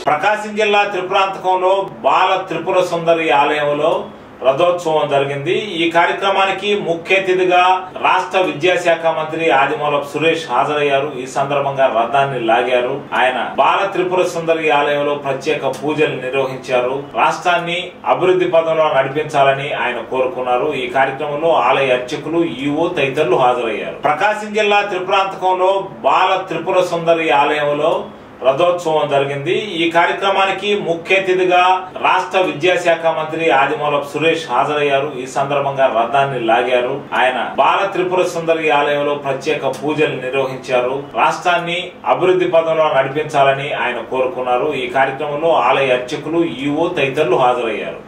ప్రకాశం జిల్లా త్రిపురాంతకంలో బాల త్రిపుర సుందరి ఆలయంలో రథోత్సవం జరిగింది ఈ కార్యక్రమానికి ముఖ్య అతిథిగా రాష్ట్ర విద్యాశాఖ మంత్రి ఆదిమూలపు సురేష్ హాజరయ్యారు ఈ సందర్భంగా రథాన్ని లాగారు ఆయన బాల త్రిపుర సుందరి ఆలయంలో ప్రత్యేక పూజలు నిర్వహించారు రాష్ట్రాన్ని అభివృద్ధి పదంలో నడిపించాలని ఆయన కోరుకున్నారు ఈ కార్యక్రమంలో ఆలయ అర్చకులు ఈవో తదితరులు హాజరయ్యారు ప్రకాశం జిల్లా త్రిపురాంతకంలో బాల త్రిపుర సుందరి ఆలయంలో రథోత్సవం జరిగింది ఈ కార్యక్రమానికి ముఖ్య అతిథిగా రాష్ట్ర విద్యాశాఖ మంత్రి ఆదిమూలపు సురేష్ హాజరయ్యారు ఈ సందర్భంగా రథాన్ని లాగారు ఆయన బాల త్రిపుర సుందరి ఆలయంలో ప్రత్యేక పూజలు నిర్వహించారు రాష్ట్రాన్ని అభివృద్ధి పదంలో నడిపించాలని ఆయన కోరుకున్నారు ఈ కార్యక్రమంలో ఆలయ అర్చకులు ఈవో తదితరులు హాజరయ్యారు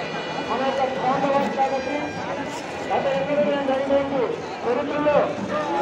మన యొక్క ప్రాంతం కాబట్టి గత ఎన్నికలు జరిగినప్పుడు చరిత్రలో